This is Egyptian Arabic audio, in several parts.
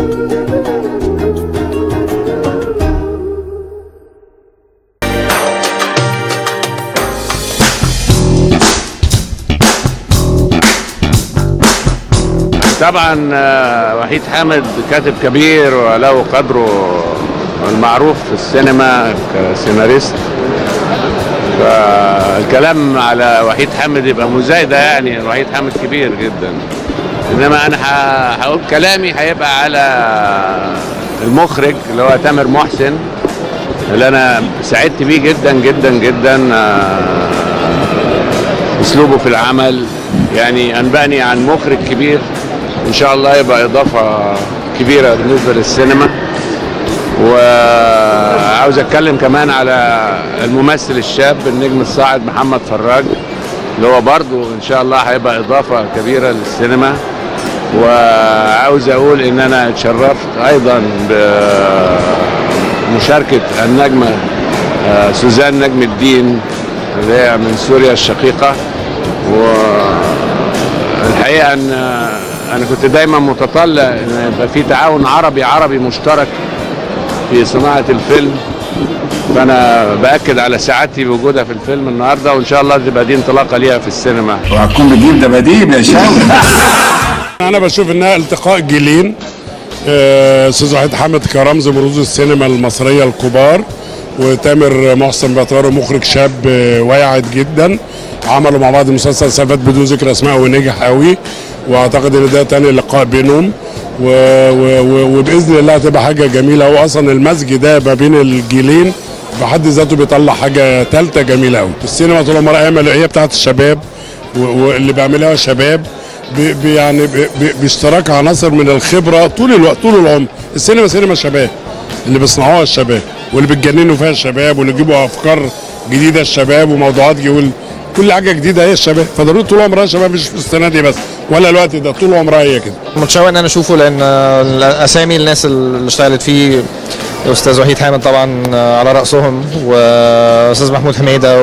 طبعا آه، وحيد حامد كاتب كبير وله قدره المعروف في السينما كسيناريست فالكلام على وحيد حامد يبقى مزايدة يعني وحيد حامد كبير جدا انما انا ه- هقول كلامي هيبقى على المخرج اللي هو تامر محسن اللي انا سعدت بيه جدا جدا جدا آه، اسلوبه في العمل يعني انبأني عن مخرج كبير ان شاء الله يبقى اضافه كبيره بالنسبه للسينما وعاوز اتكلم كمان على الممثل الشاب النجم الصاعد محمد فراج اللي هو برضو ان شاء الله هيبقى اضافه كبيره للسينما وعاوز اقول ان انا اتشرفت ايضا بمشاركه النجمه آه، سوزان نجم الدين اللي هي من سوريا الشقيقه والحقيقه ان انا كنت دايما متطلع ان يبقى في تعاون عربي عربي مشترك في صناعه الفيلم فانا باكد على سعادتي بوجودها في الفيلم النهارده وان شاء الله تبقى دي انطلاقه ليها في السينما وهتكون بتجيب دباديب يا شاوي انا بشوف انها التقاء جيلين آه، استاذ وحيد حامد كرمز من رموز السينما المصريه الكبار وتامر محسن باعتباره مخرج شاب آه، واعد جدا عملوا مع بعض مسلسل سفات بدون ذكر اسماء ونجح قوي واعتقد ان ده تاني لقاء بينهم و... و... و... وباذن الله هتبقى حاجه جميله هو اصلا المزج ده ما بين الجيلين بحد ذاته بيطلع حاجه ثالثه جميله قوي السينما طول عمرها قايمه هي بتاعت الشباب و- واللي بيعملها الشباب بي بي- يعني بي- بي- باشتراك عناصر من الخبره طول الوقت طول العمر السينما سينما شباب اللي بيصنعوها الشباب واللي بتجننوا فيها الشباب واللي يجيبوا افكار جديده الشباب وموضوعات جديدة كل حاجه جديده هي الشباب فضروري طول عمرها الشباب مش في السنه دي بس ولا الوقت ده طول عمرها هي كده متشوق ان انا اشوفه لان آه، اسامي الناس اللي اشتغلت فيه استاذ وحيد حامد طبعا آه، على راسهم واستاذ محمود حميده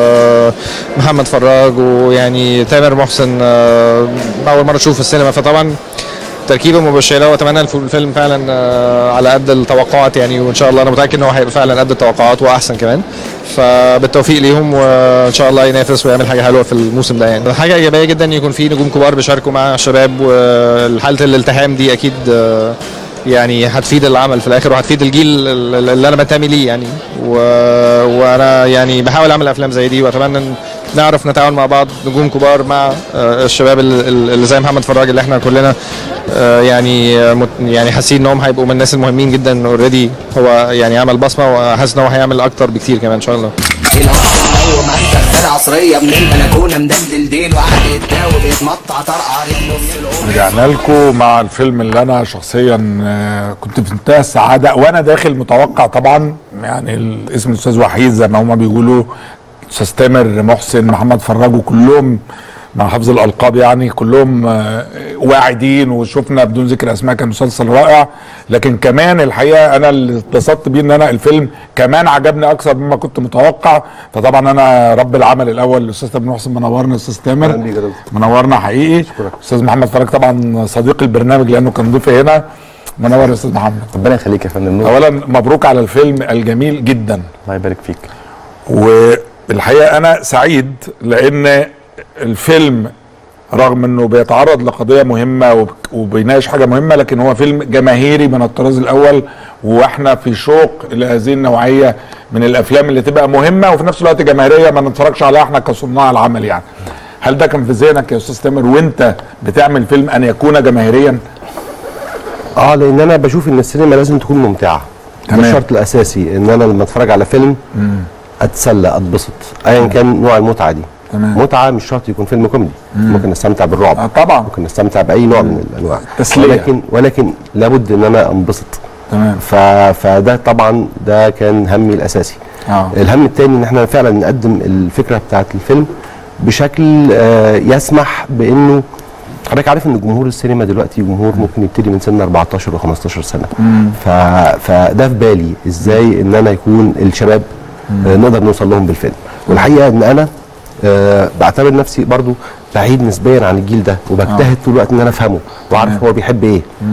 ومحمد فراج ويعني تامر محسن آه، اول مره اشوفه في السينما فطبعا تركيبه مبشره واتمنى الف- الفيلم فعلا آه، على قد التوقعات يعني وان شاء الله انا متاكد ان هو هيبقى فعلا قد التوقعات واحسن كمان فبالتوفيق ليهم وان شاء الله ينافس ويعمل حاجه حلوه في الموسم ده يعني حاجه ايجابيه جدا ان يكون في نجوم كبار بيشاركوا مع الشباب وحاله الالتحام دي اكيد آه، يعني هتفيد العمل في الاخر وهتفيد الجيل ال- اللي انا بنتمي ليه يعني و... وانا يعني بحاول اعمل افلام زي دي واتمنى ان نعرف نتعاون مع بعض نجوم كبار مع آه، الشباب ال- ال- اللي زي محمد فراج اللي احنا كلنا آه، يعني آه، مت- يعني حاسين انهم هيبقوا من الناس المهمين جدا اوريدي هو يعني عمل بصمه وحاسس ان هو هيعمل اكتر بكتير كمان ان شاء الله الهواء ما انت عصرية من البلكونة مدلدل ديل وقاعد يتداوي بيتمطع طرقع رجله في الأوضة رجعنا لكم مع الفيلم اللي انا شخصيا آه، كنت في منتهى السعاده وانا داخل متوقع طبعا يعني الاسم الاستاذ وحيد زي ما هما بيقولوا استاذ تامر محسن محمد فراج وكلهم مع حفظ الالقاب يعني كلهم آه، واعدين وشفنا بدون ذكر اسماء كان مسلسل رائع لكن كمان الحقيقه انا اللي اتبسطت بيه ان انا الفيلم كمان عجبني اكثر مما كنت متوقع فطبعا انا رب العمل الاول الاستاذ تامر محسن منورنا استاذ تامر منورنا حقيقي استاذ محمد فرج طبعا صديق البرنامج لانه كان ضيفي هنا منور يا استاذ محمد ربنا يخليك يا فندم نور اولا مبروك على الفيلم الجميل جدا الله يبارك فيك والحقيقه انا سعيد لان الفيلم رغم انه بيتعرض لقضيه مهمه وب- وبيناقش حاجه مهمه لكن هو فيلم جماهيري من الطراز الاول واحنا في شوق لهذه النوعيه من الافلام اللي تبقى مهمه وفي نفس الوقت جماهيريه ما نتفرجش عليها احنا كصناع العمل يعني هل ده كان في ذهنك يا استاذ تامر وانت بتعمل فيلم ان يكون جماهيريا اه لان انا بشوف ان السينما لازم تكون ممتعه ده تمام. الشرط الاساسي ان انا لما اتفرج على فيلم اتسلى اتبسط ايا كان نوع المتعه دي تمام. متعه مش شرط يكون فيلم كوميدي ممكن نستمتع بالرعب آه طبعا ممكن نستمتع باي نوع من الانواع تسلية. ولكن ولكن لابد ان انا انبسط تمام ف... فده طبعا ده كان همي الاساسي اه الهم الثاني ان احنا فعلا نقدم الفكره بتاعت الفيلم بشكل آه، يسمح بانه حضرتك عارف ان جمهور السينما دلوقتي جمهور ممكن يبتدي من سن 14 و 15 سنه ف... فده في بالي ازاي ان انا يكون الشباب آه، نقدر نوصل لهم بالفيلم والحقيقه ان انا آه، بعتبر نفسي برضو بعيد نسبيا عن الجيل ده وبجتهد طول الوقت ان انا افهمه وعارف هو بيحب ايه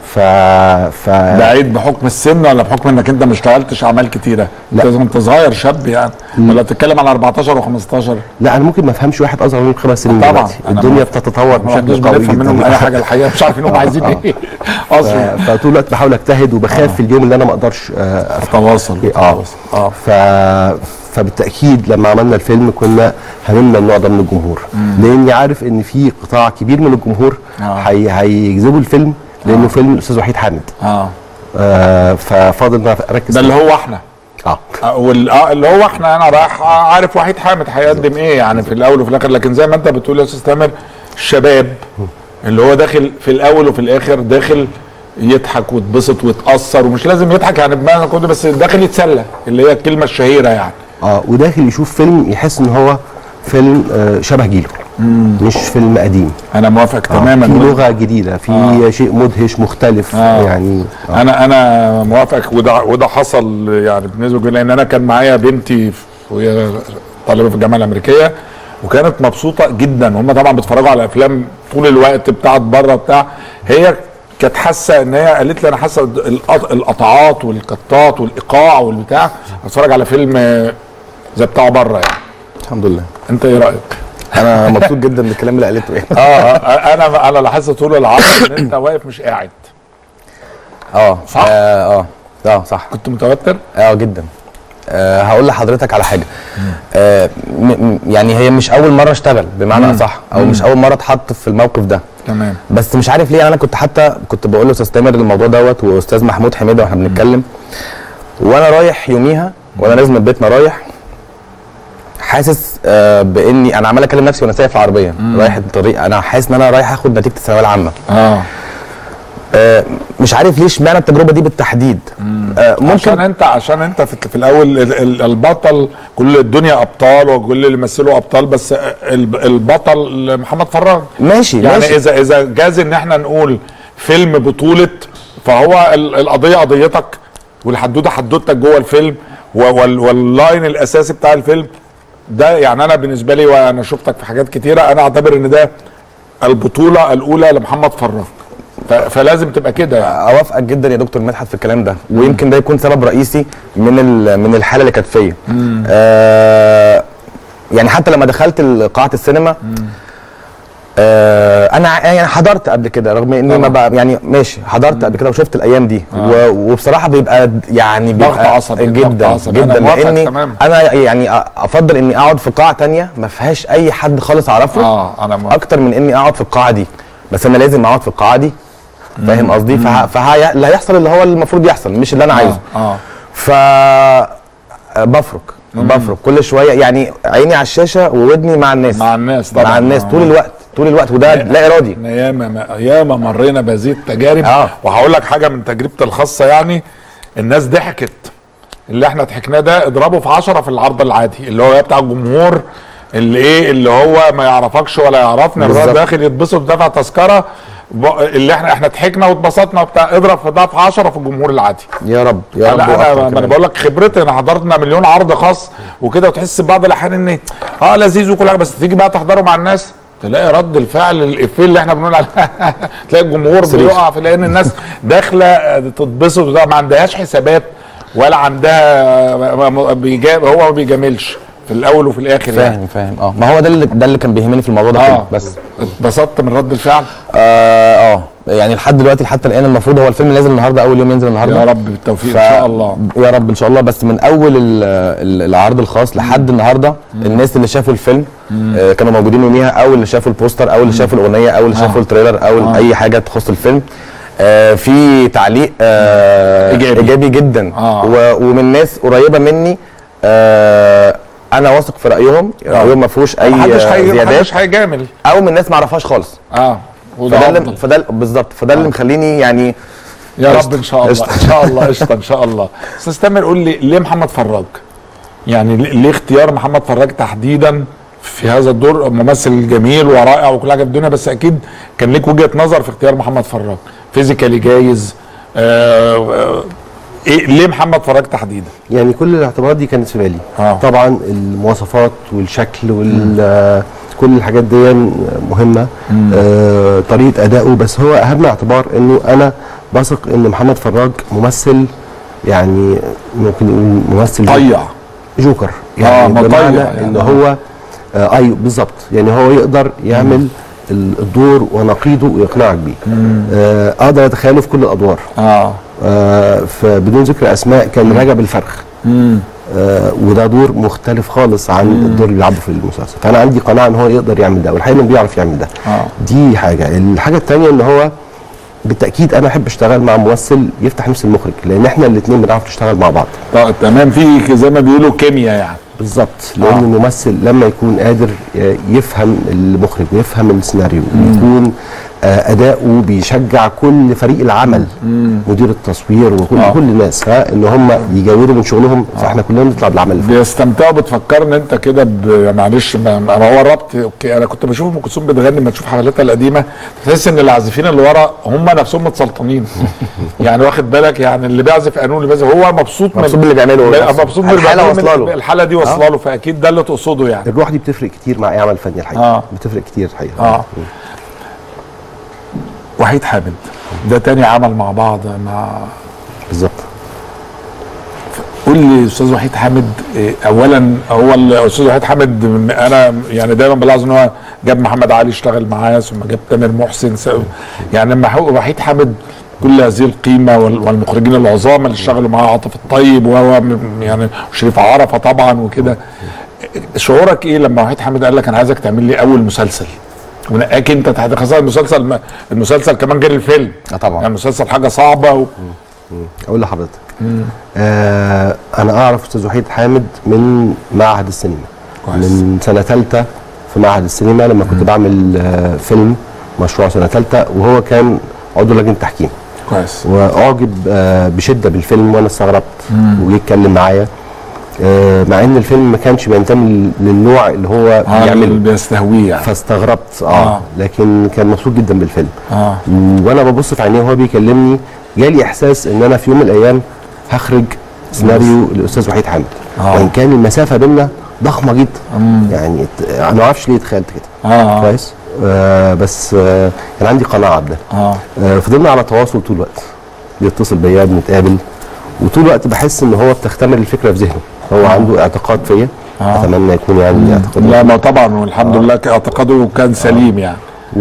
ف ف ده عيب بحكم السن ولا بحكم انك انت ما اشتغلتش اعمال كتيره لا. لازم انت صغير شاب يعني ولا بتتكلم على 14 و15 لا انا ممكن ما افهمش واحد اصغر مني بخمس سنين طبعا. دلوقتي أنا الدنيا ما- بتتطور ما عندوش بشكل قوي بنفهم منهم جدا اي حاجه الحقيقه مش عارفين هم عايزين ايه ف- اصلا فطول الوقت بحاول اجتهد وبخاف في اليوم اللي انا ما اقدرش آه، أفتح. تواصل اه اه ف... فبالتاكيد لما عملنا الفيلم كنا هممنا النوع ده من الجمهور لاني عارف ان في قطاع كبير من الجمهور آه. هي... هيجذبوا الفيلم لانه فيلم الاستاذ وحيد حامد اه آه ففاضل ان أنا اركز ده اللي هو احنا اه آه، وال- آه، اللي هو احنا انا رايح عارف وحيد حامد هيقدم ايه يعني في الاول وفي الاخر لكن زي ما انت بتقول يا استاذ تامر الشباب اللي هو داخل في الاول وفي الاخر داخل يضحك ويتبسط ويتاثر ومش لازم يضحك يعني بمعنى كده بس داخل يتسلى اللي هي الكلمه الشهيره يعني اه وداخل يشوف فيلم يحس ان هو فيلم آه شبه جيله مش فيلم قديم انا موافق آه تماما في لغه جديده في آه. شيء مدهش مختلف آه. آه. يعني آه. انا انا موافق وده وده حصل يعني بالنسبه لي لان انا كان معايا بنتي وهي طالبه في الجامعه الامريكيه وكانت مبسوطه جدا هم طبعا بيتفرجوا على افلام طول الوقت بتاعت بره بتاع هي كانت حاسه ان هي قالت لي انا حاسه القط- القطعات والقطات والايقاع والبتاع اتفرج على فيلم آه، زي بتاع بره يعني الحمد لله انت ايه رايك؟ انا مبسوط جدا بالكلام اللي قالته يعني اه آه، انا انا لاحظت طول العرض ان انت واقف مش قاعد اه صح؟ اه اه اه صح كنت متوتر؟ اه جدا أه هقول لحضرتك على حاجه أه م م- يعني هي مش اول مره اشتغل بمعنى اصح او مش اول مره اتحط في الموقف ده تمام بس مش عارف ليه انا كنت حتى كنت بقول له استاذ تامر الموضوع دوت واستاذ محمود حميده واحنا بنتكلم وانا رايح يوميها وانا نازل من بيتنا رايح حاسس آه باني انا عمال اكلم نفسي وانا سايق في العربيه رايح الطريق انا حاسس ان انا رايح اخد نتيجه الثانويه العامه اه آه مش عارف ليه اشمعنى التجربه دي بالتحديد آه عشان ممكن انت عشان انت في, في الاول ال- ال- البطل كل الدنيا ابطال وكل اللي يمثلوا ابطال بس ال- البطل محمد فراج ماشي يعني ماشي اذا اذا جاز ان احنا نقول فيلم بطوله فهو ال- القضيه قضيتك والحدوته حدوتك جوه الفيلم و- وال- واللاين الاساسي بتاع الفيلم ده يعني انا بالنسبه لي وانا شفتك في حاجات كتيره انا اعتبر ان ده البطوله الاولى لمحمد فراج ف- فلازم تبقى كده يعني اوافقك جدا يا دكتور مدحت في الكلام ده ويمكن ده يكون سبب رئيسي من ال- من الحاله اللي كانت فيا آه يعني حتى لما دخلت ال- قاعه السينما آه انا ع- يعني حضرت قبل كده رغم اني ما بقى يعني ماشي حضرت قبل كده وشفت الايام دي و- وبصراحه بيبقى د- يعني ضغط بيبقى عصبي، ضغط جدا عصبي. أنا جدا موافق لاني تمام. انا يعني أ- افضل اني اقعد في قاعه تانية ما فيهاش اي حد خالص اعرفه اه انا موافق. اكتر من اني اقعد في القاعه دي بس انا لازم اقعد في القاعه دي فاهم قصدي فه... فه... اللي هيحصل اللي هو المفروض يحصل مش اللي انا عايزه اه ف بفرك بفرك كل شويه يعني عيني على الشاشه وودني مع الناس مع الناس طبعا مع الناس آه. طول الوقت طول الوقت وده لا ارادي احنا ياما ما- ياما مرينا بهذه التجارب آه. وهقول لك حاجه من تجربتي الخاصه يعني الناس ضحكت اللي احنا ضحكناه ده اضربه في 10 في العرض العادي اللي هو بتاع الجمهور اللي ايه اللي هو ما يعرفكش ولا يعرفنا الراجل بالظبط. داخل يتبسط دفع تذكره ب- اللي احنا احنا ضحكنا واتبسطنا وبتاع اضرب في ده في 10 في الجمهور العادي يا رب يا رب لا وأكتر انا ما انا كمان. بقول لك خبرتي انا حضرتنا مليون عرض خاص وكده وتحس بعض الاحيان ان اه لذيذ وكل حاجه بس تيجي بقى تحضره مع الناس تلاقي رد الفعل الافيه اللي احنا بنقول عليه تلاقي الجمهور بيقع في لان الناس داخله تتبسط وده ما عندهاش حسابات ولا عندها ما- ما- بيجا هو ما بيجاملش في الاول وفي الاخر يعني فاهم فاهم اه ما هو ده اللي ده اللي كان بيهمني في الموضوع ده اه كله بس اتبسطت من رد الفعل اه اه يعني لحد دلوقتي حتى الان المفروض هو الفيلم نازل النهارده اول يوم ينزل النهارده يا رب بالتوفيق ف... ان شاء الله يا رب ان شاء الله بس من اول ال- ال- العرض الخاص لحد النهارده الناس اللي شافوا الفيلم آه كانوا موجودين يوميها او اللي شافوا البوستر او اللي شافوا الاغنيه او اللي شافوا التريلر او اي حاجه تخص الفيلم آه في تعليق آه إيجابي. ايجابي جدا آه. و... ومن ناس قريبه مني آه انا واثق في رايهم رايهم ما فيهوش اي محدش آه، هي- زيادات محدش هيجامل او من ناس ما اعرفهاش خالص اه وده فده اللي أفضل. فده بالظبط فده اللي مخليني يعني يا قشطة. رب ان شاء الله قشطة. ان شاء الله قشطه ان شاء الله استاذ تامر قول لي ليه محمد فراج يعني ليه ليه اختيار محمد فراج تحديدا في هذا الدور ممثل جميل ورائع وكل حاجه في الدنيا بس اكيد كان ليك وجهه نظر في اختيار محمد فراج فيزيكالي جايز آه آه إيه ليه محمد فراج تحديدا يعني كل الاعتبارات دي كانت في بالي آه. طبعا المواصفات والشكل وال آه، كل الحاجات دي مهمه آه طريقه ادائه بس هو اهم اعتبار انه انا بثق ان محمد فراج ممثل يعني ممكن نقول ممثل طيع جوكر آه، يعني ما بمعنى طيع يعني. ان هو آه ايوه بالظبط يعني هو يقدر يعمل ال- الدور ونقيضه ويقنعك بيه آه اقدر اتخيله في كل الادوار اه آه فبدون ذكر اسماء كان رجب الفرخ آه وده دور مختلف خالص عن الدور اللي بيلعبه في المسلسل فانا عندي قناعه ان هو يقدر يعمل ده والحقيقه انه بيعرف يعمل ده آه. دي حاجه الحاجه الثانيه ان هو بالتاكيد انا احب اشتغل مع ممثل يفتح نفس المخرج لان احنا الاثنين بنعرف نشتغل مع بعض طيب تمام في زي ما بيقولوا كيمياء يعني بالظبط لان آه. آه. الممثل لما يكون قادر ي- يفهم المخرج ويفهم السيناريو ويكون آه اداؤه بيشجع كل فريق العمل مدير التصوير وكل آه. آه. كل الناس ها ان هم يجودوا من شغلهم فاحنا كلنا نطلع بالعمل اللي بيستمتعوا بتفكرني انت كده ب- معلش ما ما هو الربط اوكي انا كنت بشوف ام كلثوم بتغني ما تشوف حفلاتها القديمه تحس ان العازفين اللي ورا هم نفسهم متسلطنين يعني واخد بالك يعني اللي بيعزف قانون اللي بيعزف هو مبسوط مبسوط باللي بيعمله هو نفسه. مبسوط باللي الحالة بيعمله من- واصلة له. الحاله دي واصله له فاكيد ده اللي تقصده يعني الروح دي بتفرق كتير مع اي عمل فني الحقيقه آه. بتفرق كتير الحقيقه اه وحيد حامد ده تاني عمل مع بعض مع بالظبط قول لي استاذ وحيد حامد إيه، اولا هو الاستاذ وحيد حامد م- انا يعني دايما بلاحظ ان هو جاب محمد علي اشتغل معاه ثم جاب تامر محسن س- يعني لما هو وحيد حامد كل هذه القيمه وال- والمخرجين العظام اللي اشتغلوا معاه عاطف الطيب وهو م- يعني وشريف عرفه طبعا وكده شعورك ايه لما وحيد حامد قال لك انا عايزك تعمل لي اول مسلسل ونقاك انت تحت خاصه المسلسل ما المسلسل كمان غير الفيلم اه طبعا يعني المسلسل حاجه صعبه و... اقول لحضرتك آه انا اعرف استاذ وحيد حامد من معهد السينما كويس. من سنه ثالثه في معهد السينما لما كنت بعمل آه فيلم مشروع سنه ثالثه وهو كان عضو لجنه تحكيم كويس واعجب آه بشده بالفيلم وانا استغربت وجه يتكلم معايا آه مع ان الفيلم ما كانش بينتمي للنوع اللي هو اه اللي بيعمله بيستهويه يعني فاستغربت آه, آه. اه لكن كان مبسوط جدا بالفيلم اه وانا ببص في عينيه وهو بيكلمني جالي احساس ان انا في يوم من الايام هخرج سيناريو الاستاذ وحيد حامد آه. وان كان المسافه بيننا ضخمه جدا يعني ت- انا ما اعرفش ليه تخيلت كده اه كويس آه بس آه كان عندي قناعه بده اه آه فضلنا على تواصل طول الوقت بيتصل بيا بنتقابل وطول الوقت بحس ان هو بتختمر الفكره في ذهنه هو عنده اعتقاد فيا آه. اتمنى يكون يعني اعتقاد لا ما طبعا والحمد لله ك- اعتقاده كان سليم يعني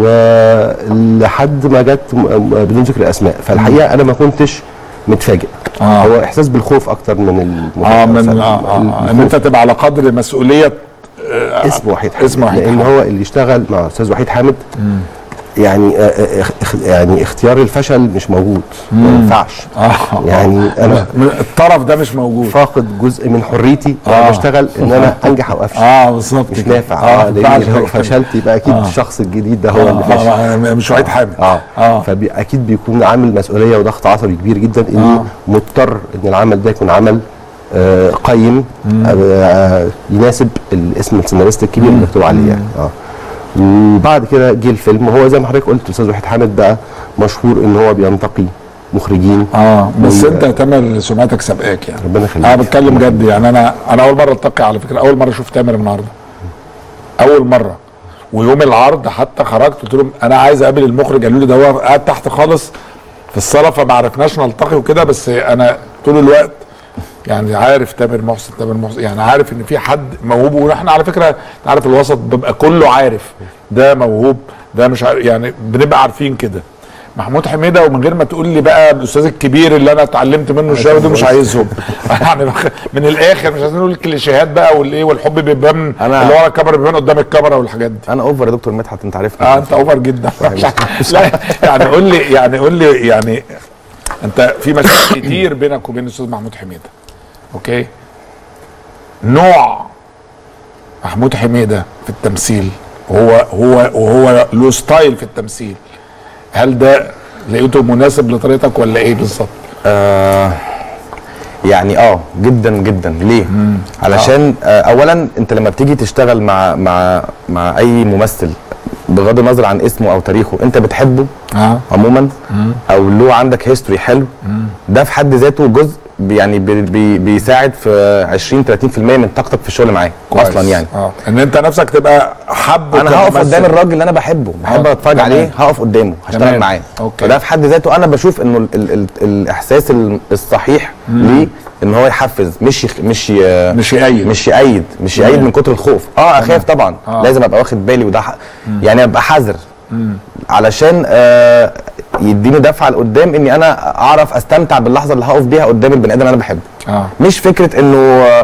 ولحد ما جت م- م- بدون ذكر اسماء فالحقيقه انا ما كنتش متفاجئ آه. هو احساس بالخوف اكتر من المفاجاه اه من فال- اه اه ان الخوف انت تبقى على قدر مسؤوليه اسم وحيد حامد اسم وحيد لان حامد. هو اللي يشتغل مع استاذ وحيد حامد يعني آه، آه، اخ- يعني اختيار الفشل مش موجود ما ينفعش اه يعني انا م- الطرف ده مش موجود فاقد جزء من حريتي آه. وانا بشتغل ان انا انجح او افشل اه بالظبط مش كده. نافع اه اه لان فعلا لو كده. فشلت يبقى اكيد آه. الشخص الجديد ده هو اللي آه، فاشل آه، مش وحيد حامد اه, اه فاكيد بيكون عامل مسؤوليه وضغط عصبي كبير جدا اني آه. آه. مضطر ان العمل ده يكون عمل آه قيم آه آه يناسب الاسم السيناريست الكبير اللي مكتوب عليه يعني اه وبعد كده جه الفيلم وهو زي ما حضرتك قلت استاذ وحيد حامد بقى مشهور ان هو بينتقي مخرجين اه بس و- انت يا تامر سمعتك سابقاك يعني ربنا يخليك انا بتكلم جد يعني انا انا اول مره التقي على فكره اول مره اشوف تامر النهارده اول مره ويوم العرض حتى خرجت قلت لهم انا عايز اقابل المخرج قالوا لي ده هو قاعد تحت خالص في الصاله فما عرفناش نلتقي وكده بس انا طول الوقت يعني عارف تامر محسن تامر محسن يعني عارف ان في حد موهوب واحنا على فكره عارف الوسط بيبقى كله عارف ده موهوب ده مش عارف يعني بنبقى عارفين كده محمود حميده ومن غير ما تقول لي بقى الاستاذ الكبير اللي انا اتعلمت منه الشغل ده مش عايزهم يعني من الاخر مش عايزين نقول الكليشيهات بقى والايه والحب بيبان أنا- اللي ورا الكاميرا بيبان قدام الكاميرا والحاجات دي انا اوفر يا دكتور مدحت انت عارفني اه انت اوفر جدا لا يعني قول لي يعني قول لي يعني انت في مشاكل كتير بينك وبين الاستاذ محمود حميده اوكي نوع محمود حميده في التمثيل هو هو وهو له ستايل في التمثيل هل ده لقيته مناسب لطريقتك ولا ايه بالظبط؟ آه يعني اه جدا جدا ليه علشان آه اولا انت لما بتيجي تشتغل مع مع مع اي ممثل بغض النظر عن اسمه او تاريخه انت بتحبه اه عموما او له عندك هيستوري حلو ده في حد ذاته جزء بي- يعني بي بي بيساعد في 20 30% من طاقتك في الشغل معاه كويس. اصلا يعني اه ان انت نفسك تبقى حبه انا هقف كممثل. قدام الراجل اللي انا بحبه بحب آه، اتفرج تمام. عليه هقف قدامه هشتغل تمام. معاه أوكي. فده في حد ذاته انا بشوف انه ال ال ال الاحساس ال- الصحيح ليه ان هو يحفز مش يخ مش ي... مش يأيد. مش يأيد مش يأيد تمام. من كتر الخوف اه اخاف طبعا آه. لازم ابقى واخد بالي وده ح... يعني ابقى حذر علشان آه يديني دفعه لقدام اني انا اعرف استمتع باللحظه اللي هقف بيها قدام البني ادم اللي انا بحبه اه مش فكره انه آه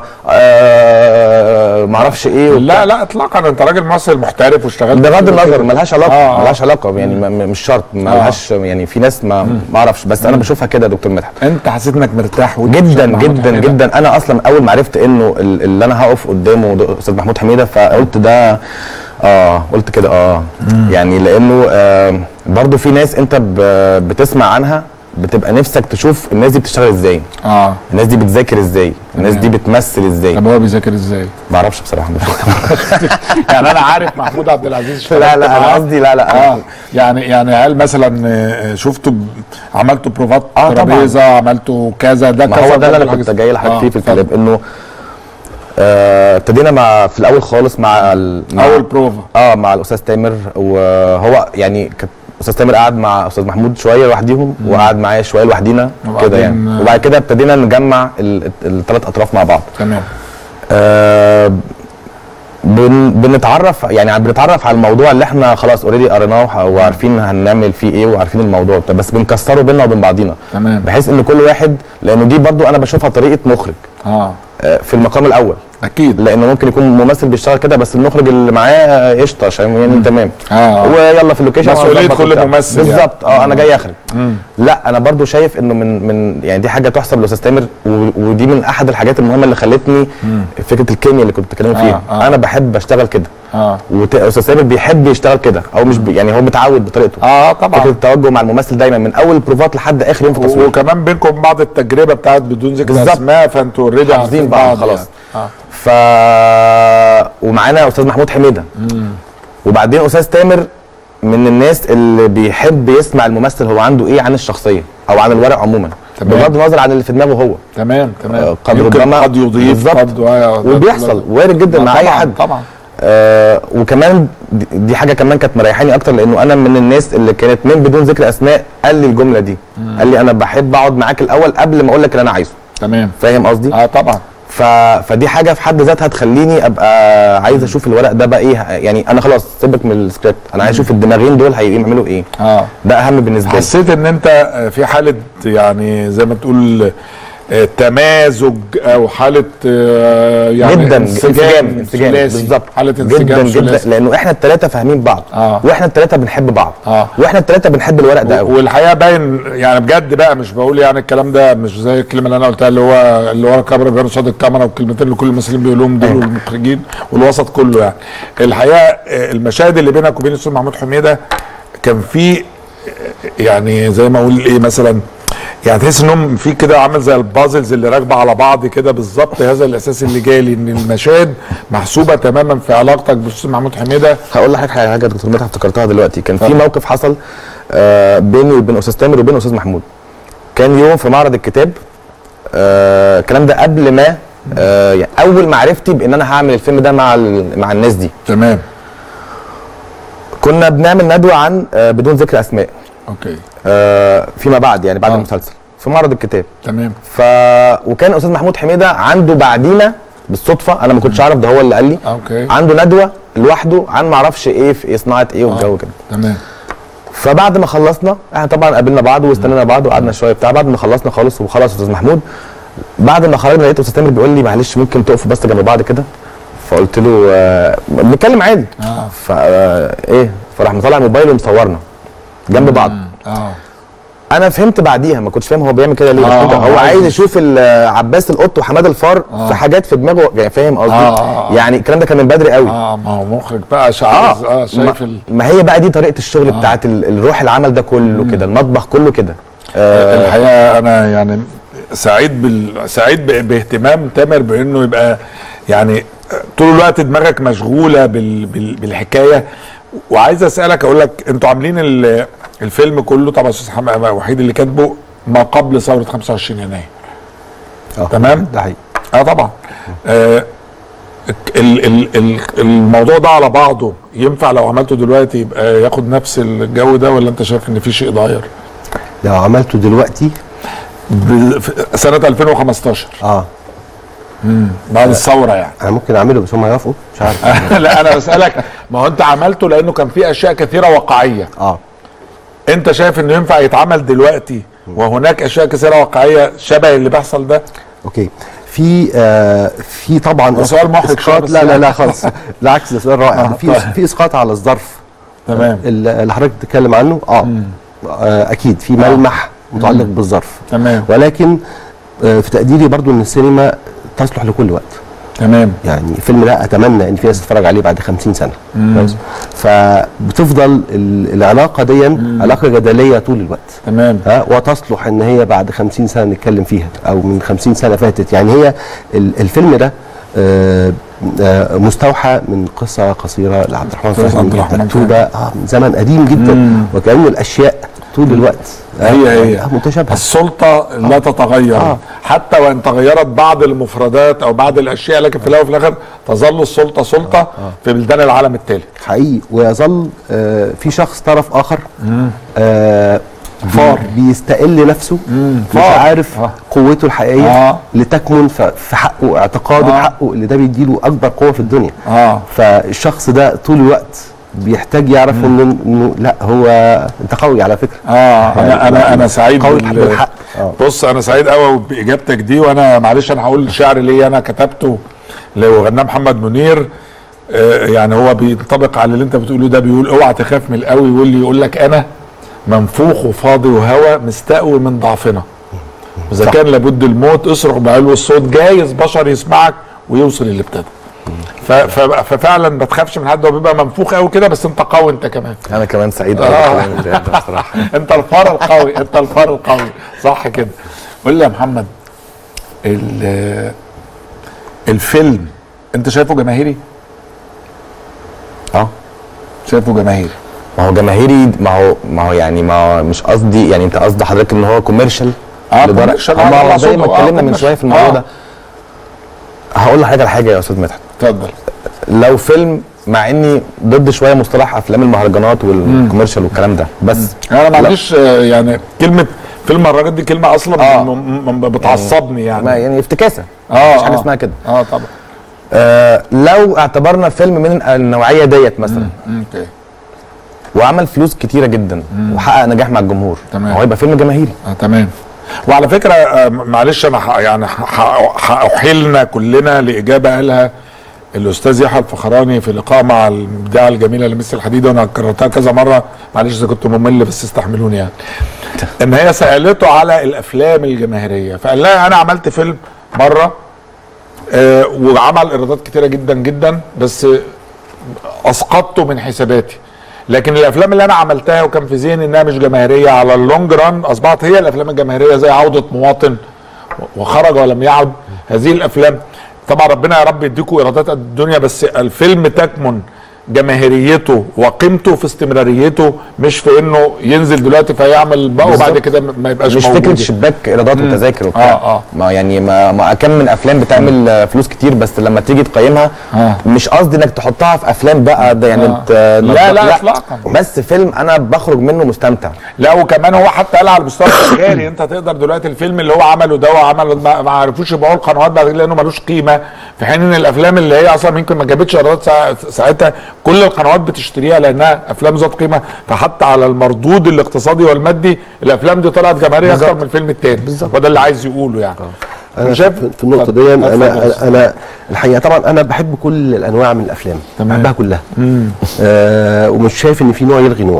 آه معرفش ايه وبتاع. لا لا اطلاقا انت راجل ممثل محترف واشتغلت بغض كده النظر وكده. ملهاش علاقه آه، آه. ملهاش علاقه يعني ما- ما- مش شرط ملهاش يعني في ناس ما ما اعرفش بس انا بشوفها كده يا دكتور مدحت انت حسيت انك مرتاح وانت جدا بتشتغل مع محمود جدا حميدة. جدا انا اصلا اول ما عرفت انه ال- اللي انا هقف قدامه ده استاذ محمود حميده فقلت ده اه قلت كده اه يعني لانه آه برضو في ناس انت ب- بتسمع عنها بتبقى نفسك تشوف الناس دي بتشتغل ازاي اه الناس دي بتذاكر ازاي الناس دي بتمثل ازاي طب هو بيذاكر ازاي؟ ما اعرفش بصراحه مش يعني انا عارف محمود عبد العزيز اشتغلت لا لا انا معاه. قصدي لا لا اه يعني يعني هل مثلا آه، شفتوا ب- عملتوا بروفات آه، طبعاً. ترابيزه عملتوا كذا ده ما كذا هو ده اللي انا الحاجات كنت جاي لحضرتك آه، فيه في اتفضل. الكلام انه آه، ابتدينا مع في الاول خالص مع, ال... مع اول بروفا اه مع الاستاذ تامر وهو يعني كانت استاذ تامر قعد مع استاذ محمود شويه لوحديهم وقعد معايا شويه لوحدينا وبعدين، كده يعني آه. وبعد كده ابتدينا نجمع الثلاث اطراف مع بعض تمام آه بن بنتعرف يعني بنتعرف على الموضوع اللي احنا خلاص اوريدي قريناه وعارفين هنعمل فيه ايه وعارفين الموضوع بتاع، بس بنكسره بينا وبين بعضينا تمام. بحيث ان كل واحد لانه دي برضو انا بشوفها طريقه مخرج اه آه، في المقام الاول اكيد لانه ممكن يكون ممثل بيشتغل كده بس المخرج اللي معاه آه، قشطه عشان يعني تمام آه. ويلا في اللوكيشن مسؤولية وهنظبط كل وبتاع. ممثل يعني. بالظبط اه انا جاي اخرج لا انا برضو شايف انه من من يعني دي حاجه تحسب لاستاذ تامر و- ودي من احد الحاجات المهمه اللي خلتني فكره الكيمياء اللي كنت بتكلم فيها آه، آه. انا بحب اشتغل كده اه واستاذ تامر بيحب يشتغل كده او مش بي يعني هو متعود بطريقته اه فكره طبعا التوجه مع الممثل دايما من اول البروفات لحد اخر يوم في التصوير وكمان بينكم بعض التجربه بتاعت بدون ذكر بالظبط. اسماء فانتوا اوريدي حافظين بعض خلاص اه ف ومعانا استاذ محمود حميده وبعدين استاذ تامر من الناس اللي بيحب يسمع الممثل هو عنده ايه عن الشخصيه او عن الورق عموما تمام. بغض النظر عن اللي في دماغه هو تمام تمام آه، قد يمكن ربما قد يضيف بالظبط. قد آه، ده- وبيحصل وارد جدا آه، مع اي طبعاً، حد طبعا آه وكمان دي- دي حاجه كمان كانت مريحاني اكتر لانه انا من الناس اللي كانت من بدون ذكر اسماء قال لي الجمله دي قال لي انا بحب اقعد معاك الاول قبل ما اقول لك اللي انا عايزه تمام فاهم قصدي اه طبعا ف... فدي حاجه في حد ذاتها تخليني ابقى عايز اشوف الورق ده بقى ايه يعني انا خلاص سيبك من السكريبت انا عايز اشوف الدماغين دول هيعملوا ايه اه ده اهم بالنسبه لي حسيت ان انت آه، في حاله يعني زي ما تقول آه، تمازج او حاله آه، يعني جدا انسجام انسجام ثلاثي. بالظبط حاله جدا انسجام جدا ثلاثي. لانه احنا الثلاثه فاهمين بعض آه. واحنا الثلاثه بنحب بعض آه. واحنا الثلاثه بنحب الورق ده قوي والحقيقه باين يعني بجد بقى مش بقول يعني الكلام ده مش زي الكلمه اللي انا قلتها اللي هو اللي ورا الكاميرا بيبان قصاد الكاميرا والكلمتين اللي كل الممثلين بيقولوهم دول والمخرجين والوسط كله يعني الحقيقه آه، المشاهد اللي بينك وبين الاستاذ محمود حميده كان في آه، يعني زي ما اقول ايه مثلا يعني تحس انهم في كده عامل زي البازلز اللي راكبه على بعض كده بالظبط هذا الاحساس اللي جالي ان المشاهد محسوبه تماما في علاقتك بالاستاذ محمود حميده هقول لحضرتك حاجه حاجه دكتور مدحت افتكرتها دلوقتي كان في موقف حصل آه بيني وبين استاذ تامر وبين استاذ محمود كان يوم في معرض الكتاب آه الكلام ده قبل ما آه يعني اول معرفتي بان انا هعمل الفيلم ده مع ال- مع الناس دي تمام كنا بنعمل ندوه عن آه بدون ذكر اسماء اوكي آه فيما بعد يعني بعد آه. المسلسل في معرض الكتاب تمام ف وكان استاذ محمود حميده عنده بعدينا بالصدفه انا ما كنتش اعرف ده هو اللي قال لي اوكي عنده ندوه لوحده عن ما اعرفش ايه في إيه صناعه ايه والجو كده تمام فبعد ما خلصنا احنا طبعا قابلنا بعض واستنينا بعض وقعدنا شويه بتاع بعد ما خلصنا خالص وخلاص استاذ محمود بعد ما خرجنا لقيت استاذ تامر بيقول لي معلش ممكن تقفوا بس جنب بعض كده فقلت له آه بنتكلم عادي اه فا آه ايه فراح مطلع الموبايل ومصورنا جنب بعض اه انا فهمت بعديها ما كنتش فاهم هو بيعمل كده ليه آه، بس كده هو آه، عايز عايز يشوف ال- عباس القط وحماد الفار آه. في حاجات في دماغه يعني فاهم قصدي آه، آه، آه. يعني الكلام ده كان من بدري قوي اه ما هو مخرج بقى عايز اه شايف ال... ما, ما هي بقى دي طريقه الشغل آه. بتاعت ال- الروح العمل ده كله كده المطبخ كله كده آه الحقيقه انا يعني سعيد بال... سعيد ب... باهتمام تامر بانه يبقى يعني طول الوقت دماغك مشغوله بال... بال... بالحكايه وعايز اسالك اقول لك انتوا عاملين ال... الفيلم كله طبعا استاذ حمام وحيد اللي كاتبه ما قبل ثوره 25 يناير آه، تمام ده حقيقي اه طبعا آه ال ال ال الموضوع ده على بعضه ينفع لو عملته دلوقتي يبقى ياخد نفس الجو ده ولا انت شايف ان في شيء اتغير؟ لو عملته دلوقتي ب- في سنه 2015 اه بعد الثوره يعني انا ممكن اعمله بس هم هيوافقوا مش عارف لا انا بسالك ما هو انت عملته لانه كان في اشياء كثيره واقعيه اه انت شايف انه ينفع يتعمل دلوقتي وهناك اشياء كثيره واقعيه شبه اللي بيحصل ده اوكي في آه في طبعا ده سؤال محرج شوية إسقاط بس لا لا يعني. لا خالص بالعكس ده سؤال رائع آه، في طيب. في اسقاط على الظرف تمام اللي اللي حضرتك بتتكلم عنه اه, آه اكيد في ملمح متعلق بالظرف تمام ولكن آه في تقديري برضو ان السينما تصلح لكل وقت تمام يعني الفيلم ده اتمنى ان في ناس تتفرج عليه بعد 50 سنه كويس؟ فبتفضل ال- العلاقه دي علاقه جدليه طول الوقت تمام ها وتصلح ان هي بعد 50 سنه نتكلم فيها او من 50 سنه فاتت يعني هي ال- الفيلم ده آه، آه، مستوحى من قصه قصيره لعبد الرحمن قصة فهمي عبد الرحمن مكتوبه آه، من زمن قديم جدا وكأن الاشياء طول الوقت آه، هي هي آه، متشابهه السلطة لا تتغير آه. حتى وإن تغيرت بعض المفردات أو بعض الأشياء لكن في الأول وفي الآخر تظل السلطة سلطة في بلدان العالم الثالث حقيقي ويظل آه، في شخص طرف اخر آه، فار بيستقل نفسه مش فار. عارف آه. قوته الحقيقيه آه. لتكمن ف- في حقه اعتقاده آه. بحقه اللي ده بيديله اكبر قوه في الدنيا آه. فالشخص ده طول الوقت بيحتاج يعرف انه انه لا هو انت قوي على فكره اه انا انا انا سعيد قوي بال- بالحق آه. بص انا سعيد قوي باجابتك دي وانا معلش انا هقول شعر ليه انا كتبته لو غناه محمد منير آه يعني هو بينطبق على اللي انت بتقوله ده بيقول اوعى تخاف من القوي واللي يقول لك انا منفوخ وفاضي وهوى مستقوي من ضعفنا اذا كان لابد الموت اصرخ بعلو الصوت جايز بشر يسمعك ويوصل اللي ابتدى ف- ف- ففعلا ما تخافش من حد هو بيبقى منفوخ قوي كده بس انت قوي انت كمان انا كمان سعيد قوي آه. بالكلام اللي ده بصراحه انت الفار القوي انت الفار القوي صح كده قول لي يا محمد ال- الفيلم انت شايفه جماهيري اه شايفه جماهيري ما هو جماهيري ما هو ما هو يعني ما هو مش قصدي يعني انت قصد حضرتك ان هو كوميرشال اه commercial، آه، ما ده هو زي ما أقصده، آه، اتكلمنا من commercial. شويه في الموضوع آه. ده هقول لحضرتك على حاجه يا استاذ مدحت اتفضل لو فيلم مع اني ضد شويه مصطلح افلام المهرجانات والكوميرشال والكلام ده بس انا معلش آه، يعني كلمه فيلم مهرجانات دي كلمه اصلا آه. م- م- بتعصبني ما يعني يعني افتكاسه اه مفيش حاجه آه. اسمها كده اه طبعا آه لو اعتبرنا فيلم من النوعيه ديت مثلا اوكي وعمل فلوس كتيره جدا وحقق نجاح مع الجمهور تمام. هو يبقى فيلم جماهيري اه تمام وعلى فكره آه، معلش انا ح- يعني ح- هأحيلنا كلنا لاجابه قالها الاستاذ يحيى الفخراني في لقاء مع المبدعه الجميله لمس الحديد وانا كررتها كذا مره معلش اذا كنت ممل بس استحملوني يعني ان هي سالته على الافلام الجماهيريه فقال لها انا عملت فيلم مره آه وعمل ايرادات كتيره جدا جدا بس اسقطته من حساباتي لكن الافلام اللي انا عملتها وكان في ذهني انها مش جماهيريه على اللونج ران اصبحت هي الافلام الجماهيريه زي عوده مواطن وخرج ولم يعد هذه الافلام طبعا ربنا يا رب يديكم ايرادات قد الدنيا بس الفيلم تكمن جماهيريته وقيمته في استمراريته مش في انه ينزل دلوقتي فيعمل بقى وبعد بالظبط. كده ما يبقاش مش موجود فكره شباك ايرادات وتذاكر وبتاع آه، آه. ما يعني ما, ما كم من افلام بتعمل آه، فلوس كتير بس لما تيجي تقيمها آه. مش قصدي انك تحطها في افلام بقى ده يعني آه. ت- لا، لا، لا إطلاقاً. بس فيلم انا بخرج منه مستمتع لا وكمان هو حتى قال على المستوى التجاري انت تقدر دلوقتي الفيلم اللي هو عمله ده وعمل ما ما عرفوش يبيعوه القنوات بعد كده لانه ملوش قيمه في حين ان الافلام اللي هي اصلا يمكن ما جابتش ايرادات ساعة- ساعتها كل القنوات بتشتريها لانها افلام ذات قيمه فحتى على المردود الاقتصادي والمادي الافلام دي طلعت جماهيريه اكتر من الفيلم التاني بالظبط وده اللي عايز يقوله يعني انا شايف- شايف في النقطه دي اتفضل. انا انا انا الحقيقه طبعا انا بحب كل الانواع من الافلام تمام. بحبها كلها آه ومش شايف ان في نوع يلغي نوع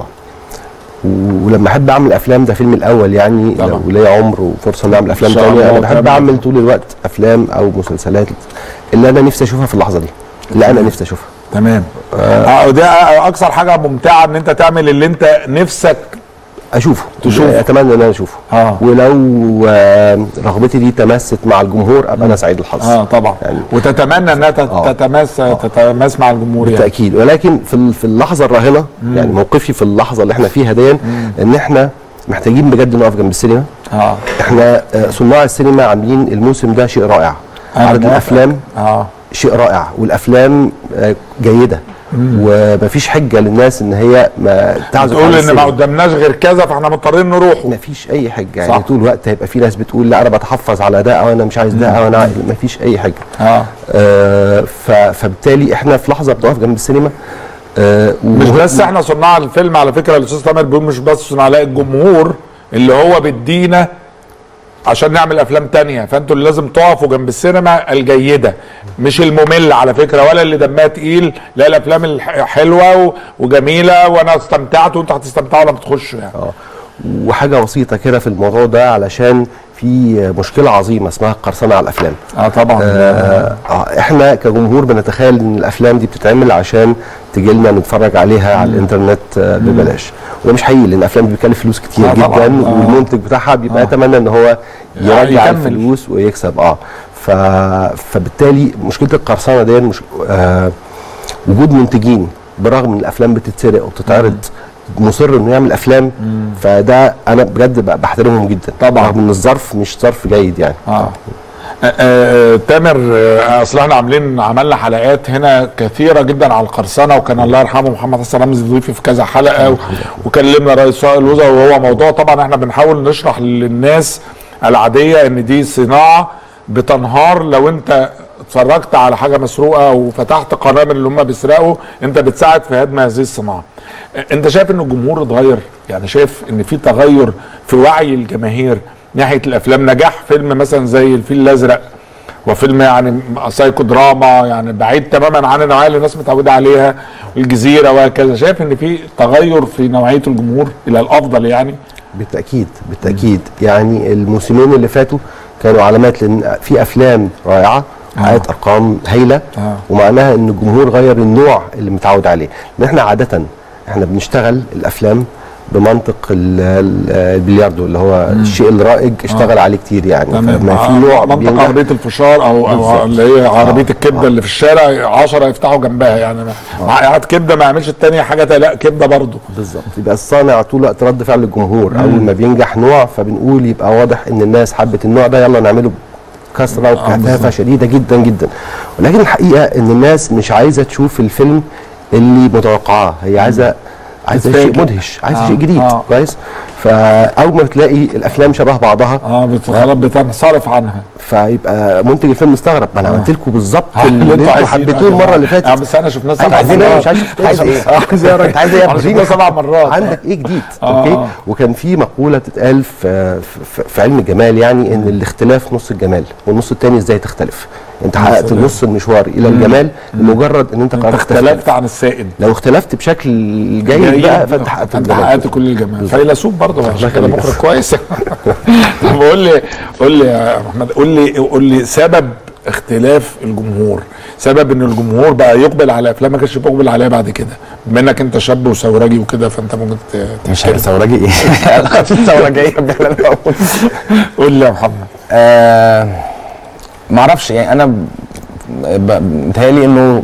ولما احب اعمل افلام ده فيلم الاول يعني طبعا. لو ليا عمر وفرصه اني اعمل افلام إن شاء تانية الله انا بحب تعمل. اعمل طول الوقت افلام او مسلسلات اللي انا نفسي اشوفها في اللحظه دي اللي انا نفسي اشوفها تمام اه وده اكثر حاجه ممتعه ان انت تعمل اللي انت نفسك اشوفه تشوفه. اتمنى ان انا اشوفه آه. ولو آه رغبتي دي تمست مع الجمهور ابقى انا سعيد الحظ اه طبعا يعني وتتمنى انها تت- آه. تتماس تتماس مع الجمهور يعني بالتاكيد ولكن في ال- في اللحظه الراهنه يعني موقفي في اللحظه اللي احنا فيها دي ان احنا محتاجين بجد نقف جنب السينما اه احنا آه، صناع السينما عاملين الموسم ده شيء رائع أنا عدد موافق. الافلام اه شيء رائع والافلام آه، جيده ومفيش حجه للناس ان هي ما تعزف تقول عن ان ما السينما. قدامناش غير كذا فاحنا مضطرين نروح مفيش اي حجه يعني صح. طول الوقت هيبقى في ناس بتقول لا انا بتحفظ على ده او انا مش عايز ده او انا مفيش اي حاجه اه آه ف- فبالتالي احنا في لحظه بنقف جنب السينما آه مش وهو- بس احنا صناع الفيلم على فكره الاستاذ تامر بيقول مش بس صناع لا الجمهور اللي هو بيدينا عشان نعمل افلام تانية فانتوا اللي لازم تقفوا جنب السينما الجيده مش الممل على فكره ولا اللي دمها تقيل لا الافلام الحلوه و- وجميله وانا استمتعت وانتوا هتستمتعوا لما تخشوا يعني اه وحاجه بسيطه كده في الموضوع ده علشان في مشكله عظيمه اسمها القرصنه على الافلام اه طبعا آه آه، احنا كجمهور بنتخيل ان الافلام دي بتتعمل عشان تجي لنا نتفرج عليها على الانترنت آه ببلاش وده مش حقيقي لان الافلام دي بتكلف فلوس كتير آه جدا طبعاً، آه. والمنتج بتاعها بيبقى آه. يتمنى ان هو يرجع يكمل. الفلوس ويكسب اه ف... فبالتالي مشكله القرصنه دي مش... آه وجود منتجين برغم ان الافلام بتتسرق وبتتعرض مصر انه يعمل افلام فده انا بجد ب- بحترمهم جدا طبعاً. رغم ان الظرف مش ظرف جيد يعني اه آه، آه، تامر آه، اصل احنا عاملين عملنا حلقات هنا كثيره جدا على القرصنه وكان الله يرحمه محمد حسن رمزي ضيفي في كذا حلقه و- وكلمنا رئيس الوزراء وهو موضوع طبعا احنا بنحاول نشرح للناس العاديه ان دي صناعه بتنهار لو انت اتفرجت على حاجه مسروقه وفتحت قناه من اللي هم بيسرقوا انت بتساعد في هدم هذه الصناعه. انت شايف ان الجمهور اتغير؟ يعني شايف ان في تغير في وعي الجماهير ناحيه الافلام نجاح فيلم مثلا زي الفيل الازرق وفيلم يعني سايكو دراما يعني بعيد تماما عن النوعيه اللي الناس متعوده عليها الجزيره وهكذا شايف ان في تغير في نوعيه الجمهور الى الافضل يعني بالتاكيد بالتاكيد يعني الموسمين اللي فاتوا كانوا علامات لان في افلام رائعه حققت ارقام هايله آه. ومعناها ان الجمهور غير النوع اللي متعود عليه لان احنا عاده احنا بنشتغل الافلام بمنطق ال- ال- البلياردو اللي هو الشيء الرائج اشتغل عليه كتير يعني فما في نوع منطقه بينجح عربيه الفشار او او بالظبط. اللي هي عربيه الكبده اللي في الشارع 10 يفتحوا جنبها يعني ما- مع قاعد كبده ما يعملش التانية حاجه تانية، لا كبده برضه بالظبط يبقى الصانع طول الوقت رد فعل الجمهور اول ما بينجح نوع فبنقول يبقى واضح ان الناس حبت النوع ده يلا نعمله كثره وبكثافه شديده جدا جدا ولكن الحقيقه ان الناس مش عايزه تشوف الفيلم اللي متوقعاه هي عايزه عايزه شيء تتفاجئ. مدهش عايزه آه، شيء جديد آه. كويس فاول ما بتلاقي الافلام شبه بعضها اه بت- خلاص بتنصرف عنها فيبقى منتج الفيلم مستغرب ما انا عملت لكم بالظبط آه، اللي انتوا عايزينه حبيتوه يا المره جماعة. اللي فاتت آه، بس انا شفناه انت سبع عايزين ايه مرات. مش عايز شفت عايز ايه ايه عايز ايه يا راجل؟ انت عايز ايه يا انا ابني؟ شفناه سبع مرات عندك ايه جديد آه، اوكي آه. وكان في مقوله بتتقال في, في, في علم الجمال يعني ان الاختلاف نص الجمال والنص التاني ازاي تختلف انت حققت سلام. نص المشوار الى الجمال لمجرد ان انت انت قررت اختلفت تختلف عن السائد لو اختلفت بشكل جيد بقى فانت حققت انت الجمال حققت كل الجمال فيلسوف برضه عشان كده يخليك. مخرج كويس طب قول لي قول لي يا احمد قول لي قول لي سبب اختلاف الجمهور سبب ان الجمهور بقى يقبل على افلام ما كانش بيقبل عليها بعد كده بما انك انت شاب وثورجي وكده فانت ممكن ت- مش تحكي عارف ثورجي ايه ثورجي ايه فعلا أقول. قول لي يا محمد آه ما اعرفش يعني انا ب- ب- متهيألي انه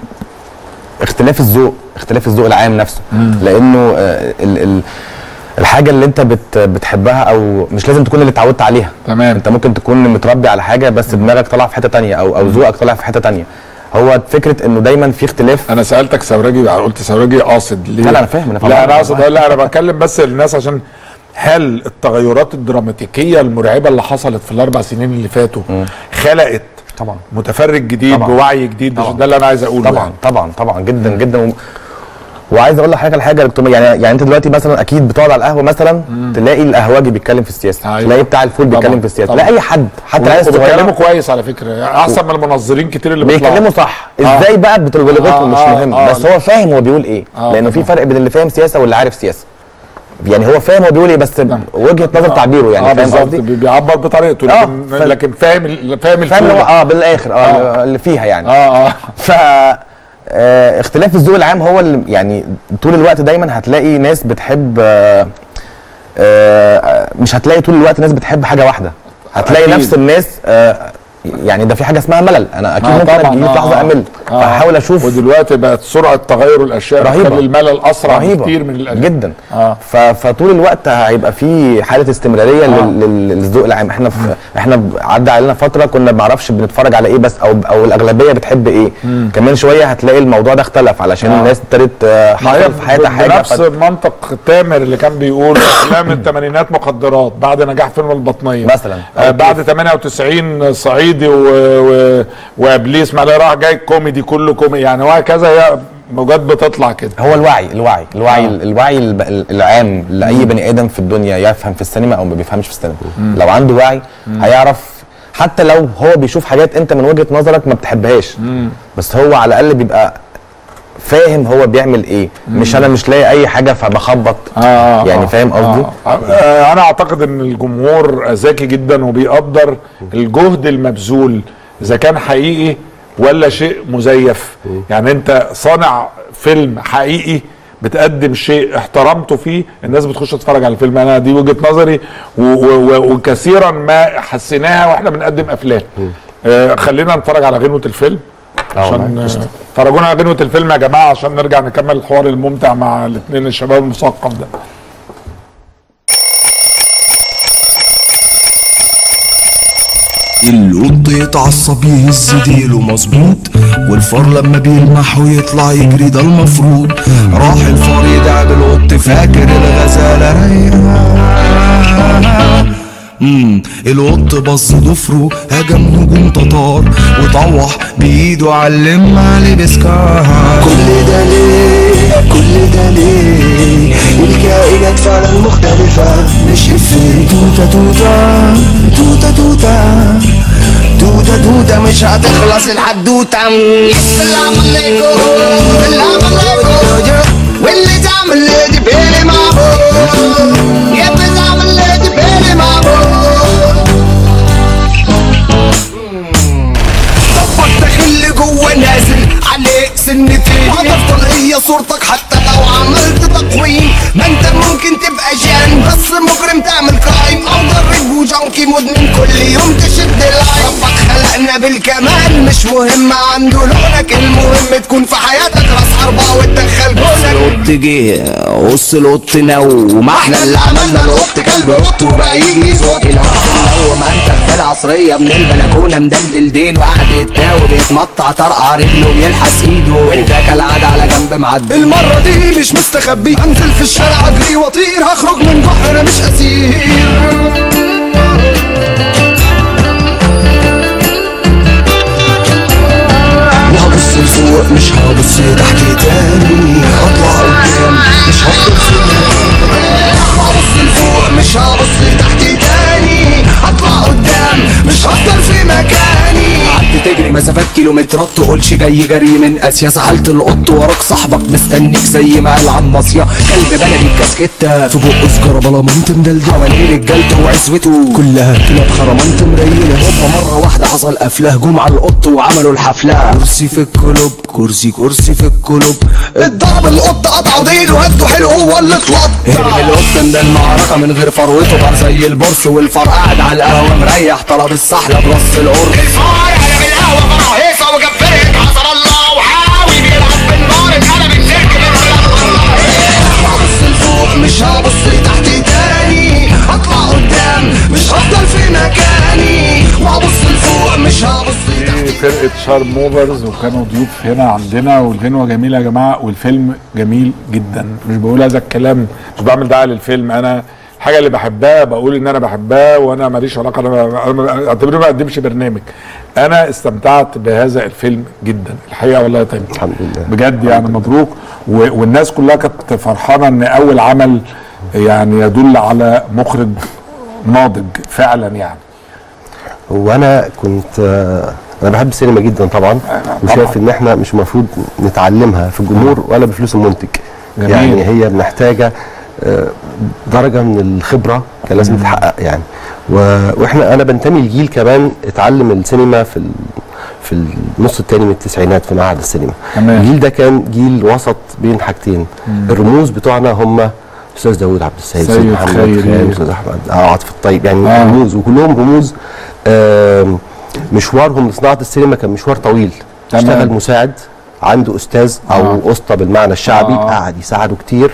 اختلاف الذوق اختلاف الذوق العام نفسه لانه آه ال ال الحاجه اللي انت بت بتحبها او مش لازم تكون اللي اتعودت عليها تمام. انت ممكن تكون متربي على حاجه بس دماغك طالع في حته تانية او او ذوقك طالع في حته تانية هو فكره انه دايما في اختلاف انا سالتك ثورجي قلت ثورجي قاصد ليه لا، لا، أنا فاهم، أنا فاهم. لا انا اقصد لا انا بكلم بس الناس عشان هل التغيرات الدراماتيكيه المرعبه اللي حصلت في الاربع سنين اللي فاتوا خلقت طبعا متفرج جديد طبعا. بوعي جديد طبعا. ده اللي انا عايز اقوله طبعا يعني. طبعا طبعا جدا جدا و... وعايز اقول لحضرتك على حاجه يا دكتور يعني يعني انت دلوقتي مثلا اكيد بتقعد على القهوه مثلا تلاقي القهواجي بيتكلم في السياسه أيوة. تلاقي بتاع الفول طبعا. بيتكلم في السياسه طبعا. لا اي حد حتى العيال وبيتكلموا الصغيره كويس على فكره يعني احسن من المنظرين كتير اللي بيطلعوا بيتكلموا صح آه. ازاي بقى بتبقى لغتهم آه، مش آه، مهم آه. بس هو فاهم هو بيقول ايه آه، لانه في طبعا. فرق بين اللي فاهم سياسه واللي عارف سياسه يعني هو فاهم هو بيقول ايه بس وجهه نظر تعبيره يعني اه فاهم بالظبط قصدي بي- بيعبر بطريقته آه، لكن ف- لكن فاهم ال- فاهم فاهم اللي هو الفول. اه بالاخر اه آه. اللي فيها يعني اه اه ف آه، اختلاف الذوق العام هو اللي يعني طول الوقت دايما هتلاقي ناس بتحب آه، آه، مش هتلاقي طول الوقت ناس بتحب حاجه واحده هتلاقي أكيد. نفس الناس آه، يعني ده في حاجه اسمها ملل انا اكيد آه ممكن طبعاً، اجي في آه، لحظه آه. امل آه. فاحاول اشوف ودلوقتي بقت سرعه تغير الاشياء رهيبة. بتخلي الملل اسرع رهيبة بكتير من الاشياء جدا آه. ف... فطول الوقت هيبقى في حاله استمراريه آه. لل... لل- للذوق العام احنا في... احنا ب- عدى علينا فتره كنا ما بنعرفش بنتفرج على ايه بس او او الاغلبيه بتحب ايه كمان شويه هتلاقي الموضوع ده اختلف علشان آه. الناس ابتدت آه، ما هي حصل في حياتها حاجه بنفس فت... منطق تامر اللي كان بيقول افلام الثمانينات مخدرات بعد نجاح فيلم البطنيه مثلاً. آه بعد 98 صعيدي و... و... وابليس ما راح جاي كوميدي كله كوميدي يعني وهكذا هي موجات بتطلع كده هو الوعي الوعي الوعي آه. آه. الوعي الب- ال- العام لاي بني ادم في الدنيا يفهم في السينما او ما بيفهمش في السينما لو عنده وعي هيعرف حتى لو هو بيشوف حاجات انت من وجهه نظرك ما بتحبهاش بس هو على الاقل بيبقى فاهم هو بيعمل ايه مش انا مش لاقي اي حاجه فبخبط آه يعني آه، فاهم قصدي آه آه انا اعتقد ان الجمهور ذكي جدا وبيقدر الجهد المبذول اذا كان حقيقي ولا شيء مزيف يعني انت صانع فيلم حقيقي بتقدم شيء احترمته فيه الناس بتخش تتفرج على الفيلم انا دي وجهه نظري و و و وكثيرا ما حسيناها واحنا بنقدم افلام آه خلينا نتفرج على غنوه الفيلم عشان آه، فرجونا على غنوه الفيلم يا جماعه عشان نرجع نكمل الحوار الممتع مع الاثنين الشباب المثقف ده القط يتعصب يهز ديله مظبوط والفار لما بيلمح ويطلع يجري ده المفروض راح الفار يدعب القط فاكر الغزالة رايقة امم القط بص ضفره هجم هجوم تتار وطوح بايده علم عليه بسكار كل ده ليه كل ده ليه الكائنات فعلا مختلفة مش إفيه توتة توتة توتة توتة توتة توتة مش هتخلص الحدوتة السلام عليكم السلام عليكم واللي تعمل لي بيلي معبود يا بتعمل لي بيلي معبود طبك داخل جوه نازل عليك سنتين هتفضل هي صورتك حتى لو عملت تقويم ما انت ممكن تبقى جان بس مجرم تعمل كرايم او ضرب وجانكي مدمن كل يوم تشد لاين ربك خلقنا بالكمال مش مهم عنده لونك المهم تكون في حياتك راس حربة وتدخل جولك القط جه قص القط نوم احنا اللي عملنا القط كلب قط وبقى يجي صوت القط نوم انت في العصرية من البلكونة مدلدل دين وقاعد يتداوي بيتمطع طرقع رجله ويلحس ايده وانت كالعادة على جنب معدي المرة دي مش مستخبي انزل في الشارع اجري واطير هخرج من بحر مش اسير وهبص لفوق مش هبص تحت تاني هطلع قدام مش هفضل في مكاني هبص لفوق مش هبص تحت تاني هطلع قدام مش هفضل في مكاني قعدت تجري مسافات كيلومترات تقولش جاي جري من اسيا سحلت القط وراك صاحبك مستنيك زي ما قال عن مصيا كلب بلدي بكاسكتة في بقه سكر بلامنت مدلدل حواليه رجالته وعزوته كلها كلاب خرمانت مريلة هوبا مرة واحدة حصل قفلة جم على القط وعملوا الحفلة كرسي في الكلوب كرسي كرسي في الكلوب اتضرب القط قطعوا ديله هدوا حلو هو اللي اتلط هرب القط من المعركة من غير فروته بقى زي البرص والفار قاعد على القهوة مريح طلب السحلة برص القرص الفار على بالقهوة فرع هيصة وجبرت حصل الله وحاوي بيلعب بالنار اتقلب السلك هبص لفوق مش هبص تحت تاني هطلع قدام مش هفضل في مكاني وهبص لفوق مش هبص تحت دي فرقه شارم موفرز وكانوا ضيوف هنا عندنا والغنوه جميله يا جماعه والفيلم جميل جدا مش بقول هذا الكلام مش بعمل دعايه للفيلم انا الحاجه اللي بحبها بقول ان انا بحبها وانا ماليش علاقه انا أنا اعتبرني ما بقدمش برنامج انا استمتعت بهذا الفيلم جدا الحقيقه والله يا تامر الحمد لله بجد يعني مبروك و- والناس كلها كانت فرحانه ان اول عمل يعني يدل على مخرج ناضج فعلا يعني وانا كنت آه، انا بحب السينما جدا طبعا وشايف ان احنا مش المفروض نتعلمها في الجمهور ولا بفلوس المنتج جميل. يعني هي محتاجه آه، درجه من الخبره كان لازم تتحقق يعني و- واحنا انا بنتمي لجيل كمان اتعلم السينما في ال- في النص الثاني من التسعينات في معهد السينما تمام. الجيل ده كان جيل وسط بين حاجتين الرموز بتوعنا هم استاذ داوود عبد السيد سيد استاذ محمد خيري. خان استاذ احمد آه، عاطف الطيب يعني آه. رموز وكلهم رموز آم، مشوارهم لصناعه السينما كان مشوار طويل تمام. اشتغل مساعد عنده استاذ او آه. اسطى بالمعنى الشعبي آه. قعد يساعده كتير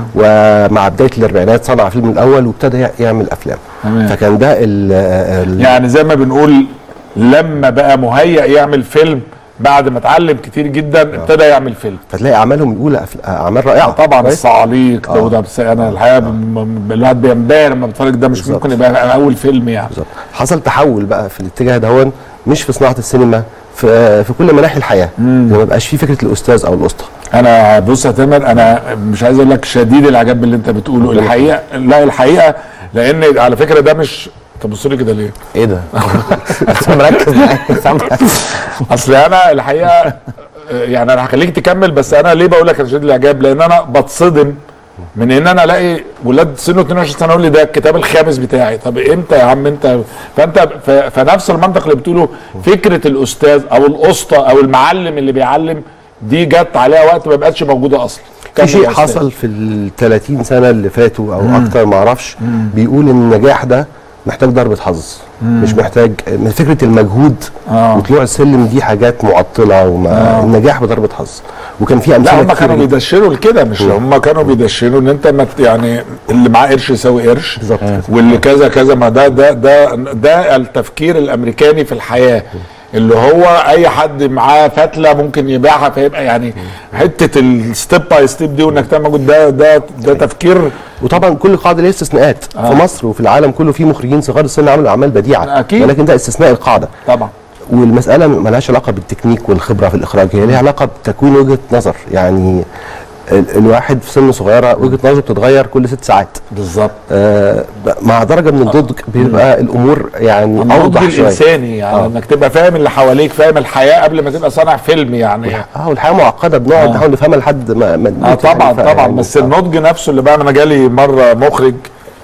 ومع بدايه الاربعينات صنع فيلم الاول وابتدى يعمل افلام تمام. فكان ده ال ال يعني زي ما بنقول لما بقى مهيأ يعمل فيلم بعد ما اتعلم كتير جدا ابتدى يعمل فيلم فتلاقي اعمالهم الاولى أفل- اعمال رائعه طبعا كويس؟ الصعاليق ده وده بس انا الحقيقه ب- ب- الواحد بينبهر لما بيتفرج ده مش بالظبط. ممكن يبقى اول فيلم يعني بالظبط حصل تحول بقى في الاتجاه دهون مش في صناعه السينما في في كل مناحي الحياه ما بقاش في فكره الاستاذ او الاسطى انا بص يا تامر انا مش عايز اقول لك شديد الاعجاب باللي انت بتقوله الحقيقه لا الحقيقه لان على فكره ده مش تبص لي كده ليه؟ ايه ده؟ انت مركز معايا سامعك اصل انا الحقيقه يعني انا هخليك تكمل بس انا ليه بقول لك انا شديد الاعجاب لان انا بتصدم من ان انا الاقي ولاد سنه 22 سنه يقول لي ده الكتاب الخامس بتاعي طب امتى يا عم انت فانت ف- فنفس المنطق اللي بتقوله فكره الاستاذ او الاسطى او المعلم اللي بيعلم دي جت عليها وقت ما بقتش موجوده اصلا في كمل شيء يا أستاذ. حصل في ال 30 سنه اللي فاتوا او اكتر ما اعرفش بيقول ان النجاح ده محتاج ضربه حظ مش محتاج من فكره المجهود آه. وطلوع السلم دي حاجات معطله وما النجاح بضربه حظ وكان في امثله لا هم كتير كانوا جداً. بيدشروا لكده مش هم كانوا بيدشروا ان انت ما ت- يعني اللي معاه قرش يساوي قرش بالظبط كده. واللي كذا كذا ما ده ده ده ده التفكير الامريكاني في الحياه اللي هو اي حد معاه فتله ممكن يبيعها فيبقى يعني حته الستيب باي ستيب دي وانك تعمل مجهود ده ده ده تفكير وطبعا كل قاعده ليها استثناءات آه. في مصر وفي العالم كله في مخرجين صغار السن عملوا اعمال بديعه أكيد. ولكن ده استثناء القاعده طبعا والمساله ملهاش علاقه بالتكنيك والخبره في الاخراج هي ليها علاقه بتكوين وجهه نظر يعني ال- الواحد في سن صغيره وجهه نظره بتتغير كل ست ساعات بالظبط آه ب- مع درجه من النضج بيبقى الامور يعني النضج اوضح شويه الانساني يعني آه. انك تبقى فاهم اللي حواليك فاهم الحياه قبل ما تبقى صانع فيلم يعني اه والحياه معقده بنقعد آه. نحاول نفهمها لحد ما, ما اه نموت طبعا يعني، ف- طبعا يعني بس ف- النضج نفسه اللي بقى انا جالي مره مخرج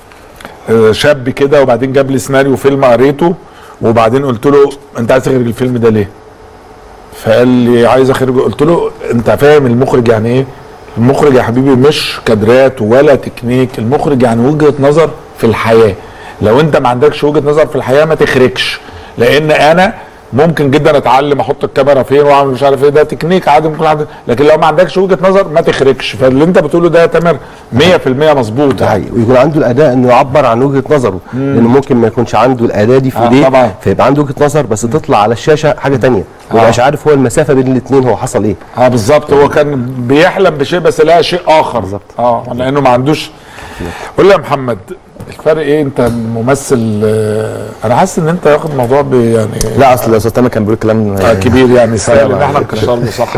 آه، شاب كده وبعدين جاب لي سيناريو فيلم قريته وبعدين قلت له انت عايز تخرج الفيلم ده ليه؟ فقال لي عايز اخرجه قلت له انت فاهم المخرج يعني ايه؟ المخرج يا حبيبي مش كادرات ولا تكنيك المخرج يعني وجهه نظر في الحياه لو انت ما عندكش وجهه نظر في الحياه ما تخرجش لان انا ممكن جدا اتعلم احط الكاميرا فين واعمل مش عارف ايه ده تكنيك عادي ممكن حد لكن لو ما عندكش وجهه نظر ما تخرجش فاللي انت بتقوله ده يا تامر 100% مظبوط ده يعني. حقيقي ويكون عنده الاداء انه يعبر عن وجهه نظره لانه ممكن ما يكونش عنده الاداه دي في آه، ايديه طبعا. فيبقى عنده وجهه نظر بس تطلع على الشاشه حاجه تانية ما يبقاش عارف هو المسافه بين الاثنين هو حصل ايه اه بالظبط هو كان بيحلم بشيء بس لقى شيء اخر بالظبط. اه لانه ما عندوش قول لي يا محمد الفرق ايه انت ممثل آه، انا حاسس ان انت واخد الموضوع ب- يعني لا اصل الاستاذ تامر كان بيقول كلام آه كبير يعني يستاهل ان عليك. احنا نكسر له صح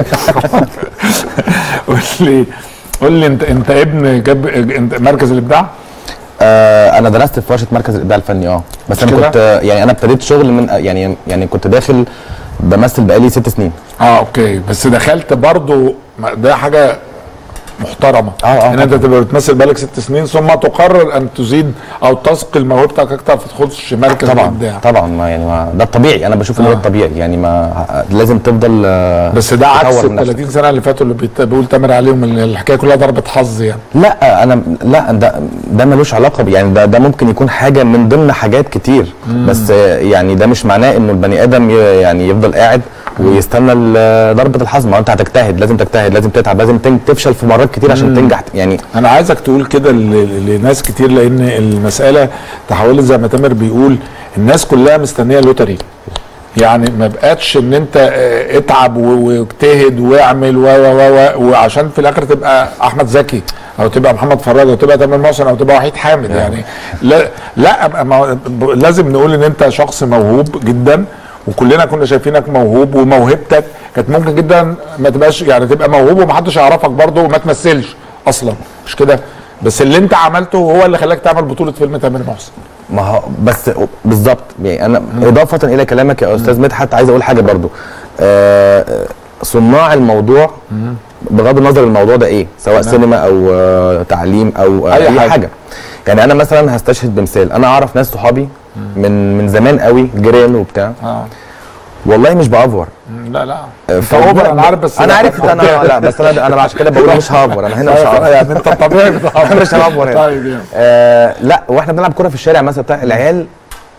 قول لي قول لي انت انت ابن جاب انت مركز الابداع آه انا درست في ورشه مركز الابداع الفني اه بس انا كده؟ كنت آه، يعني انا ابتديت شغل من يعني يعني كنت داخل بمثل بقالي ست سنين اه اوكي بس دخلت برضو ما- ده حاجه محترمه آه، آه، ان انت تبقى بتمثل بقالك ست سنين ثم تقرر ان تزيد او تثقل موهبتك اكتر فتخش مركز طبعا الابداع طبعا ما يعني ما ده الطبيعي انا بشوف ان ده آه. الطبيعي يعني ما لازم تفضل آه، بس ده عكس تطور ال من نفسك. 30 سنه اللي فاتوا اللي بيت- بيقول تامر عليهم ان الحكايه كلها ضربه حظ يعني لا انا لا ده ده ملوش علاقه ب- يعني ده ده ممكن يكون حاجه من ضمن حاجات كتير بس آه، يعني ده مش معناه انه البني ادم ي- يعني يفضل قاعد ويستنى ال- ضربه الحظ ما هو انت هتجتهد لازم تجتهد لازم تتعب لازم تن- تفشل في مرات كتير عشان تنجح يعني انا عايزك تقول كده ل- لناس كتير لان المساله تحولت زي ما تامر بيقول الناس كلها مستنيه لوتري يعني ما بقتش ان انت آه، اتعب و- واجتهد واعمل و و و و- وعشان في الاخر تبقى احمد زكي او تبقى محمد فراج او تبقى تامر محسن او تبقى وحيد حامد يعني لا لا أبقى ما- ب- لازم نقول ان انت شخص موهوب جدا وكلنا كنا شايفينك موهوب وموهبتك كانت ممكن جدا ما تبقاش يعني تبقى موهوب ومحدش يعرفك برضه وما تمثلش اصلا مش كده بس اللي انت عملته هو اللي خلاك تعمل بطوله فيلم تامر محسن ما هو بس بالظبط يعني انا اضافه الى كلامك يا استاذ مدحت عايز اقول حاجه برضو آه آه، صناع الموضوع بغض النظر الموضوع ده ايه سواء سينما او آه تعليم او آه أي اي حاجة. حاجه. يعني انا مثلا هستشهد بمثال انا اعرف ناس صحابي من من زمان قوي جيران وبتاع اه والله مش بافور لا لا آه، انت ف- اوفر انا عارف بس انا عارف انا لا بس انا انا عشان كده بقول مش هافور انا هنا مش هافور يعني انت الطبيعي بتاعك مش هافور هنا طيب يعني آه لا واحنا بنلعب كوره في الشارع مثلا بتاع العيال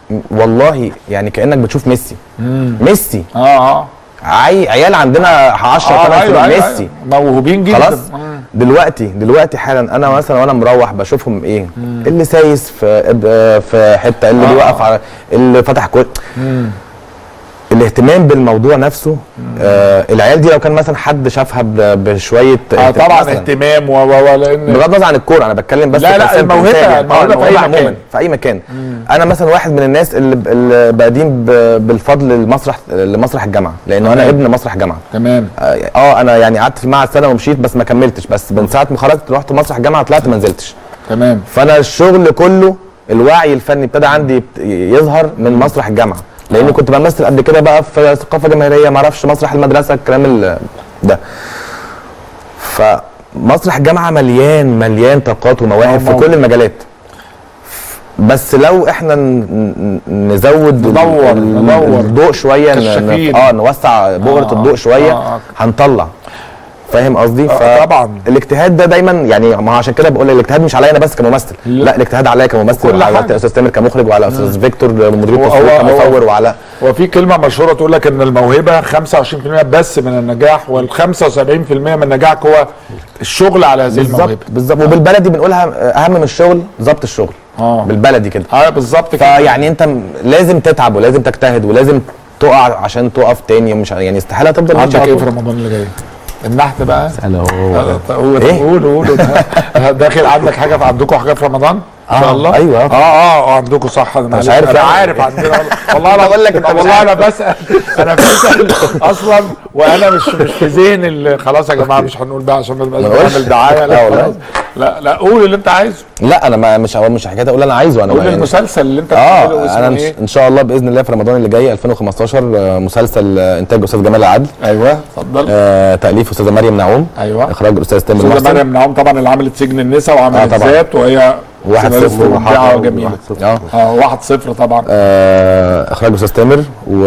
والله يعني كانك بتشوف ميسي ميسي اه اه عي... عيال عندنا 10 آه، 8 أيوة، سنين أيوة، ميسي أيوة. موهوبين جدا خلاص مم. دلوقتي دلوقتي حالا انا مثلا وانا مروح بشوفهم ايه اللي سايس في في حته اللي آه. بيوقف على اللي فتح كل الاهتمام بالموضوع نفسه آه العيال دي لو كان مثلا حد شافها ب- بشويه اه اهتمام طبعا مثلاً. اهتمام و و و لان بغض النظر عن الكوره انا بتكلم بس لا، لا، كسلب الموهبة- إنتاجي. آه، الموهبة في أي عموما مكان. في اي مكان انا مثلا واحد من الناس اللي, اللي بادين ب- بالفضل لمسرح لمسرح الجامعه لانه انا تمام. ابن مسرح جامعه تمام اه آه، انا يعني قعدت في المعهد سنه ومشيت بس ما كملتش بس من ساعه ما خرجت رحت مسرح الجامعه طلعت ما نزلتش تمام فانا الشغل كله الوعي الفني ابتدى عندي يبت- يظهر من مسرح الجامعه لاني كنت بمثل قبل كده بقى في ثقافه جماهيريه ما اعرفش مسرح المدرسه الكلام ال- ده فمسرح الجامعه مليان مليان طاقات ومواهب في آه، كل المجالات بس لو احنا ن- ن- نزود ال- ندور- ال- ندور. الضوء شويه ن- كشافين. ن- اه نوسع بؤره آه، الضوء شويه آه، آه. هنطلع فاهم قصدي؟ آه، طبعا. الاجتهاد ده دايما يعني ما هو عشان كده بقول الاجتهاد مش عليا انا بس كممثل لا. لا الاجتهاد عليا كممثل كل وعلى حاجة. استاذ تامر كمخرج وعلى استاذ فيكتور مدير هو- التصوير هو- كمصور هو- وعلى وفي كلمه مشهوره تقول لك ان الموهبه 25% بس من النجاح وال 75% من نجاحك هو الشغل على هذه الموهبه بالظبط بالظبط وبالبلدي بنقولها اهم من الشغل ضبط الشغل اه بالبلدي كده اه بالظبط كده فيعني انت م- لازم تتعب ولازم تجتهد ولازم تقع عشان تقف تاني مش يعني استحاله تفضل ماشي عندك على ايه طول. في رمضان اللي جاي؟ النحت بقى انا هو قول إيه؟ قول قول داخل عندك حاجه في عندكم حاجه في رمضان؟ ان شاء آه، الله أيوة. اه اه اه عندكم صح انا مش معلش. عارف انا يعني. عارف عندنا والله انا بقول لك أنت مش والله انا عارف. بسال انا بسال اصلا وانا مش مش في ذهن ال- خلاص يا جماعه مش هنقول بقى عشان ما نبقاش ما نقولش. بنعمل دعايه لا لا والله. خلاص. لا لا قول اللي انت عايزه لا انا ما مش هو مش حكايه اقول انا عايزه انا قول يعني المسلسل اللي انت بتعمله اه اسمه انا إن- ايه؟ ان شاء الله باذن الله في رمضان اللي جاي 2015 آه، مسلسل آه، انتاج استاذ جمال العدل ايوه اتفضل آه، تاليف استاذه مريم نعوم ايوه اخراج الاستاذ تامر استاذه محسن مريم نعوم طبعا اللي عملت سجن النساء آه، وعملت طبعا. ذات وهي واحد سيناريست صفر مبدعه وحاجة وجميله واحد صفر. اه اه واحد صفر طبعا آه، اخراج استاذ تامر و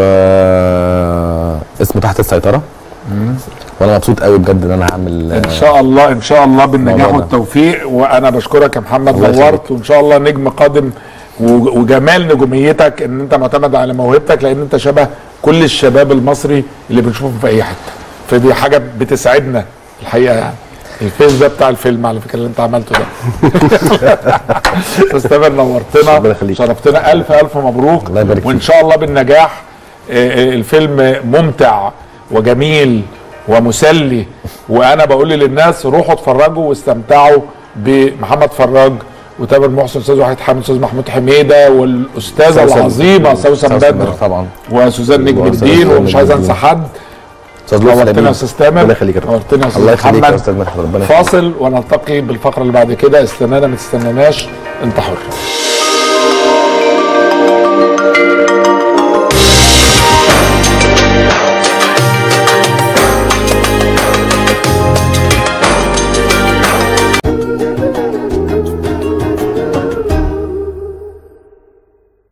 اسمه تحت السيطره وانا مبسوط قوي بجد ان انا هعمل ان شاء الله ان شاء الله بالنجاح الموضوع ده. والتوفيق وانا بشكرك يا محمد الله يخليك. نورت وان شاء الله نجم قادم و- وجمال نجوميتك ان انت معتمد على موهبتك لان انت شبه كل الشباب المصري اللي بنشوفهم في اي حته فدي حاجه بتسعدنا الحقيقه يعني الفيس ده بتاع الفيلم على فكره اللي انت عملته ده استاذ تامر نورتنا ربنا يخليك. شرفتنا الف الف مبروك الله يبارك وان فيك. شاء الله بالنجاح آه، آه، الفيلم ممتع وجميل ومسلي وانا بقول للناس روحوا اتفرجوا واستمتعوا بمحمد فراج وتامر محسن استاذ وحيد حامد استاذ محمود حميده والاستاذه سوسن. العظيمه سوسن سوسن بدر طبعا وسوزان نجم وسوسن الدين نجم ومش عايز الدين. انسى حد استاذ لطفي نورتنا لبيب يا استاذ تامر ربنا يخليك يا رب. نورتنا يا استاذ الله يخليك يا محمد استاذ مدحت ربنا يخليك فاصل ونلتقي بالفقره اللي بعد كده استنانا ما تستناناش انت حر